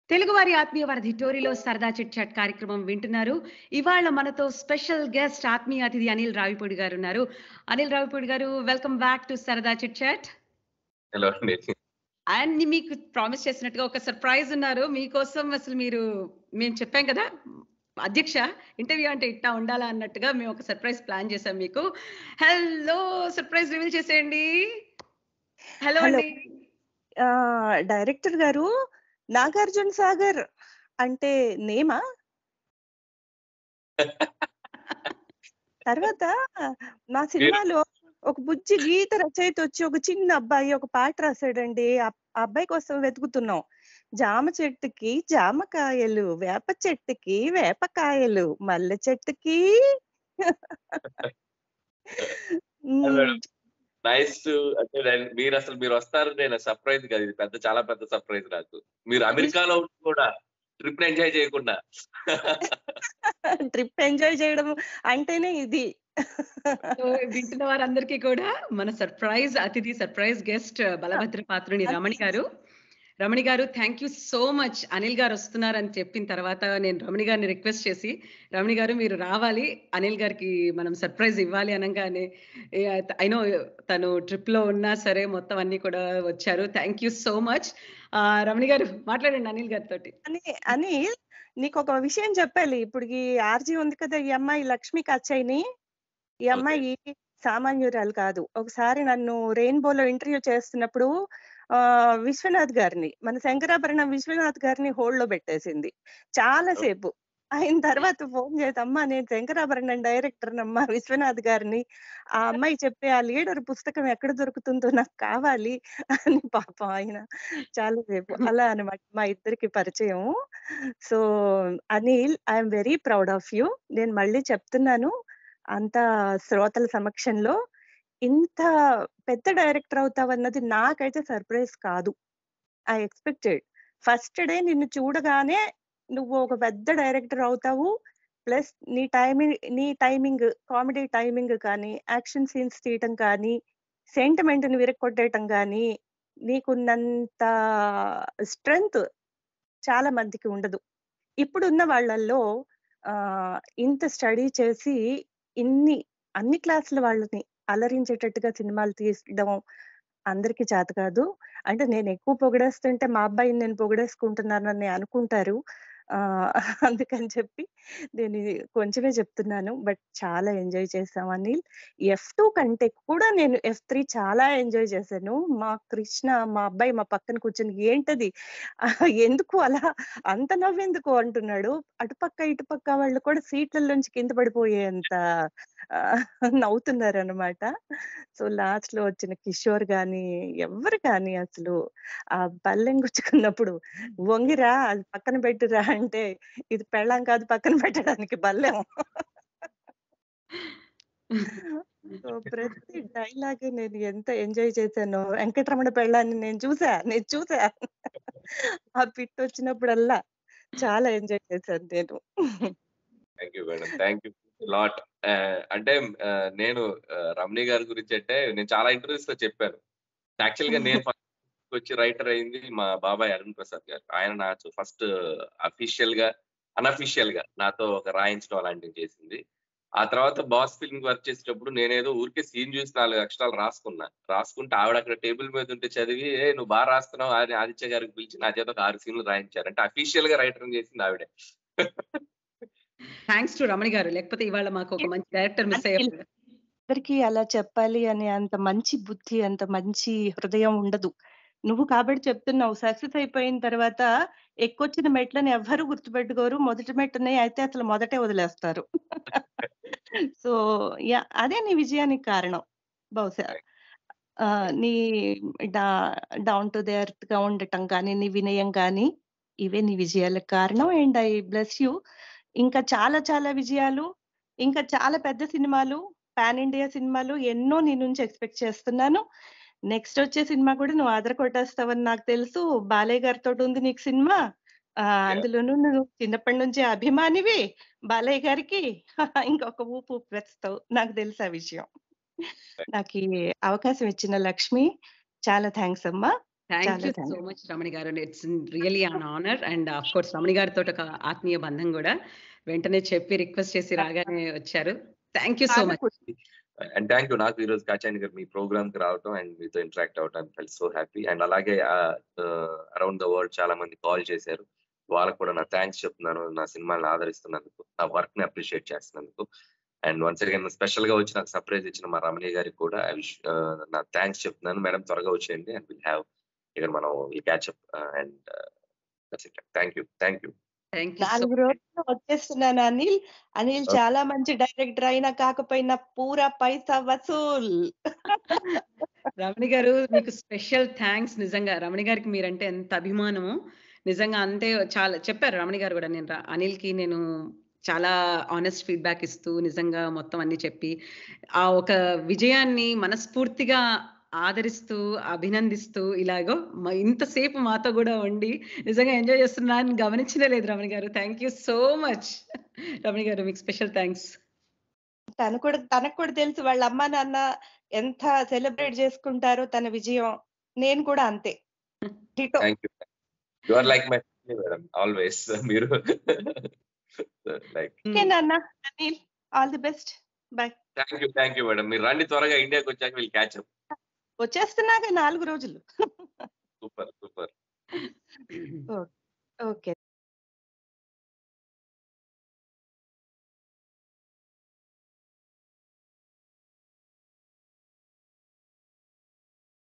తెలుగువారి ఆత్మీయ వారధి టోరీలో సరదా చిట్ చాట్ కార్యక్రమం వింటున్నారు ఇవాళ మనతో స్పెషల్ గెస్ట్ ఆత్మీయ అతిథి అనిల్ రావిపూడి గారు ఉన్నారు Anil Ravipudi garu welcome back to సరదా చిట్ చాట్ హలో అండి అండ్ మీకు ప్రామిస్ చేసినట్టుగా ఒక సర్ప్రైజ్ ఉన్నారు మీకోసం అసలు మీరు మేము చెప్పాం కదా అధ్యక్ష ఇంటర్వ్యూ అంటే ఇట్టా ఉండాలా అన్నట్టుగా మేము ఒక సర్ప్రైజ్ ప్లాన్ చేసాం మీకు హలో సర్ప్రైజ్ రివీల్ చేసేయండి హలో Hello. అండి ఆ, డైరెక్టర్ గారు నాగార్జున సాగర్ అంటే నేమా తర్వాత మా సినిమాలో ఒక బుజ్జి గీత రచయిత వచ్చి ఒక చిన్న అబ్బాయి ఒక పాట రాశాడండి ఆ ఆ అబ్బాయి కోసం వెతుకుతున్నాం జామ చెట్టుకి జామకాయలు వేప చెట్టుకి వేపకాయలు మల్లె చెట్టుకి మేడం. నైస్ అంటే నేను- మీరు అసలు మీరు వస్తారు నేను సర్ప్రైజ్ కాదు ఇది పెద్ద చాలా పెద్ద సర్ప్రైజ్ నాకు మీరు అమెరికాలో ఉండి కూడా ట్రిప్ ఎంజాయ్ చేయకుండా ట్రిప్ ఎంజాయ్ చేయడం అంటేనే ఇది సో వింటున్న వారందరికీ కూడా మన సర్ప్రైజ్ అతిథి surprise guest బలభద్ర పాత్రుని Ramani garu Ramani garu thank you so much Anil garu వస్తున్నారని చెప్పిన తర్వాత నేను రమణి గారిని రిక్వెస్ట్ చేసి రమణి గారు మీరు రావాలి అనిల్ గారికి మనం సర్ప్రైజ్ ఇవ్వాలి అనగానే అయినో తను ట్రిప్ లో ఉన్నా సరే మొత్తం అన్ని కూడా వచ్చారు thank you so much Ramani garu మాట్లాడండి అనిల్ గారితో అని అని నీకు ఒక విషయం చెప్పాలి ఇప్పుడు ఈ ఆర్జీ ఉంది కదా ఈ అమ్మాయి లక్ష్మి కచ్చయ్యని ఈ అమ్మాయి సామాన్యురాలు కాదు ఒకసారి నన్ను రెయిన్బోలో ఇంటర్వ్యూ చేస్తున్నప్పుడు ఆ విశ్వనాథ్ గారిని మన శంకరాభరణం విశ్వనాథ్ గారిని హోల్డ్ లో పెట్టేసింది చాలా సేపు అయిన తర్వాత ఫోన్ చేద్దమ్మా నేను శంకరాభరణం డైరెక్టర్ నమ్మా విశ్వనాథ్ గారిని ఆ అమ్మాయి చెప్పే ఆ లీడర్ పుస్తకం ఎక్కడ దొరుకుతుందో నాకు కావాలి అని పాపం ఆయన చాలా సేపు అలా అనమాట మా ఇద్దరికి పరిచయం so Anil I'm very proud of you నేను మళ్ళీ చెప్తున్నాను అంత శ్రోతల సమక్షంలో ఇంత పెద్ద డైరెక్టర్ అవుతావన్నది నాకైతే సర్ప్రైజ్ కాదు ఐ ఎక్స్పెక్టెడ్ ఫస్ట్ డే నిన్ను చూడగానే నువ్వు ఒక పెద్ద డైరెక్టర్ అవుతావు ప్లస్ నీ టైమింగ్ నీ టైమింగ్ కామెడీ టైమింగ్ కానీ యాక్షన్ సీన్స్ తీయటం కానీ సెంటిమెంట్ ని విరక్కొట్టేయటం కానీ నీకున్నంత స్ట్రెంగ్త్ చాలా మందికి ఉండదు ఇప్పుడున్న వాళ్ళల్లో ఆ ఇంత స్టడీ చేసి ఇన్ని అన్ని క్లాసుల వాళ్ళని అలరించేటట్టుగా సినిమాలు తీయడం అందరికీ చేత కాదు అంటే నేను ఎక్కువ పొగిడేస్తుంటే మా అబ్బాయిని నేను పొగిడేసుకుంటున్నానని అనుకుంటారు ఆ అందుకని చెప్పి నేను ఇది కొంచెమే చెప్తున్నాను బట్ చాలా ఎంజాయ్ చేసాం అనిల్ ఎఫ్ టూ కంటే కూడా నేను ఎఫ్ త్రీ చాలా ఎంజాయ్ చేశాను మా కృష్ణ మా అబ్బాయి మా పక్కన కూర్చొని ఏంటది ఆ, ఎందుకు అలా అంత నవ్వెందుకు అంటున్నాడు అటుపక్క ఇటుపక్క వాళ్ళు కూడా సీట్లలోంచి కింద పడిపోయేంత ఆ, నవ్వుతున్నారు అనమాట సో లాస్ట్ లో వచ్చిన కిషోర్ గాని ఎవరు కానీ అసలు ఆ బల్లెం గుచ్చుకున్నప్పుడు వంగిరా అది పక్కన పెట్టురా అంటే ఇది పెళ్ళాం కాదు పక్కన పెట్టడానికి బల్లెం సో ప్రతి డైలాగ్ నేను ఎంత ఎంజాయ్ చేశానో వెంకటరమణ పెళ్ళాన్ని నేను చూసా నేను చూసా ఆ పిట్ వచ్చినప్పుడల్లా చాలా ఎంజాయ్ చేశాను నేను thank you madam thank you lot అంటే ఆ, నేను ఆ, రమణి గారి గురించి అంటే నేను చాలా ఇంటర్వ్యూస్ లో చెప్పాను యాక్చువల్ గా నేను first వచ్చి రైటర్ అయింది మా బాబాయ్ అరుణ్ ప్రసాద్ గారు ఆయన నాకు ఫస్ట్ అఫీషియల్ గా అన్అఫీషియల్ గా నాతో ఒక రాయించడం అలాంటివి చేసింది ఆ తర్వాత బాస్ ఫిల్మ్ వర్క్ చేసేటప్పుడు నేనేదో ఊరికే సీన్ చూసి నాలుగు అక్షరాలు రాసుకున్నా రాసుకుంటే ఆవిడ అక్కడ టేబుల్ మీద ఉంటే చదివి ఏ నువ్వు బాగా రాస్తున్నావు అని ఆదిత్య గారికి పిలిచి నా చేత ఒక ఆరు సీన్లు రాయించారు అంటే అఫీషియల్ గా రైటర్ చేసింది ఆవిడే థ్యాంక్స్ టు రమణి గారు లేకపోతే ఇవాళ మాకు ఒక మంచి డైరెక్టర్ మిస్ అయ్యారు అందరికీ అలా చెప్పాలి అనే అంత మంచి బుద్ధి అంత మంచి హృదయం ఉండదు నువ్వు కాబట్టి చెప్తున్నావు సక్సెస్ అయిపోయిన తర్వాత ఎక్కొచ్చిన మెట్లని ఎవ్వరు గుర్తుపెట్టుకోరు మొదటి మెట్టునే అయితే అసలు మొదటే వదిలేస్తారు సో యా అదే నీ విజయానికి కారణం బహుశా ఆ, నీ డౌన్ టు ది ఎర్త్ గా ఉండటం కానీ నీ వినయం కానీ ఇవే నీ విజయాలకు కారణం అండ్ ఐ బ్లెస్ యూ ఇంకా చాలా చాలా విజయాలు ఇంకా చాలా పెద్ద సినిమాలు పాన్ ఇండియా సినిమాలు ఎన్నో నీ నుంచి ఎక్స్పెక్ట్ చేస్తున్నాను నెక్స్ట్ వచ్చే సినిమా కూడా నువ్వు ఆదర కొట్టేస్తావని నాకు తెలుసు బాలయ్య గారితో ఉంది నీకు సినిమా ఆ, అందులోనూ నువ్వు చిన్నప్పటి నుంచే అభిమానివి బాలయ్య గారికి ఇంకొక ఊపు ఊపు వేస్తావు నాకు తెలుసు ఆ విషయం నాకు ఈ అవకాశం ఇచ్చిన లక్ష్మి చాలా థ్యాంక్స్ అమ్మా థ్యాంక్ చాలా you thanks so much Ramani garu it's really an honour and of course Ramani గారితో ఒక ఆత్మీయ బంధం కూడా వెంటనే చెప్పి రిక్వెస్ట్ చేసి రాగానే వచ్చారు thank you so much and thank you నాకు ఈ రోజు కాచాని గారు మీ ప్రోగ్రామ్ కి రావటం అండ్ మీతో ఇంటరాక్ట్ అవటం ఫెల్ సో హ్యాపీ అండ్ అలాగే అరౌండ్ ద వరల్డ్ చాలా మంది కాల్ చేశారు వాళ్ళకు కూడా నా థ్యాంక్స్ చెప్తున్నాను నా సినిమాని ఆదరిస్తున్నందుకు నా వర్క్ ని అప్రిషియేట్ చేస్తున్నందుకు అండ్ వన్స్ అగైన్ స్పెషల్ గా వచ్చి నాకు సర్ప్రైజ్ ఇచ్చిన మా రమణి గారికి కూడా I wish, uh, నా థ్యాంక్స్ చెప్తున్నాను మేడం త్వరగా వచ్చేయండి అండ్ విల్ హ్యావ్ ఇక్కడ మనం will catch up and thank you thank you thank you so నాలుగు రోజులు వచ్చేస్తున్నాను అనిల్ అనిల్ Okay. చాలా మంచి డైరెక్టర్ అయినా కాకపోయినా పూరా పైసా వసూల్ రమణి గారు మీకు స్పెషల్ థ్యాంక్స్ నిజంగా రమణి గారికి మీరంటే ఎంత అభిమానము నిజంగా అంతే చాలా చెప్పారు రమణి గారు కూడా నేను రా- అనిల్కి నేను చాలా ఆనెస్ట్ ఫీడ్బ్యాక్ ఇస్తూ నిజంగా మొత్తం అన్ని చెప్పి ఆ ఒక విజయాన్ని మనస్ఫూర్తిగా ఆదరిస్తూ అభినందిస్తూ ఇలాగో మ- ఇంతసేపు మాతో కూడా ఉండి నిజంగా ఎంజాయ్ చేస్తున్నాను గమనించనే లేదు Ramani garu thank you so much Ramani garu మీకు స్పెషల్ థ్యాంక్స్ తను కూడా తనకు కూడా తెలుసు వాళ్ళ అమ్మ నాన్న ఎంత సెలబ్రేట్ చేసుకుంటారో తన విజయం నేను కూడా అంతే ditto thank you you are like my madam always మీరు లైక్ ఓకే నాన్న Anil all the best boy thank you thank you madam మీరు రండి త్వరగా ఇండియాకి వచ్చాక వీళ్ళు క్యాచ్ అప్ వచ్చేస్తున్నాక నాలుగు రోజులు సూపర్ సూపర్ ఓకే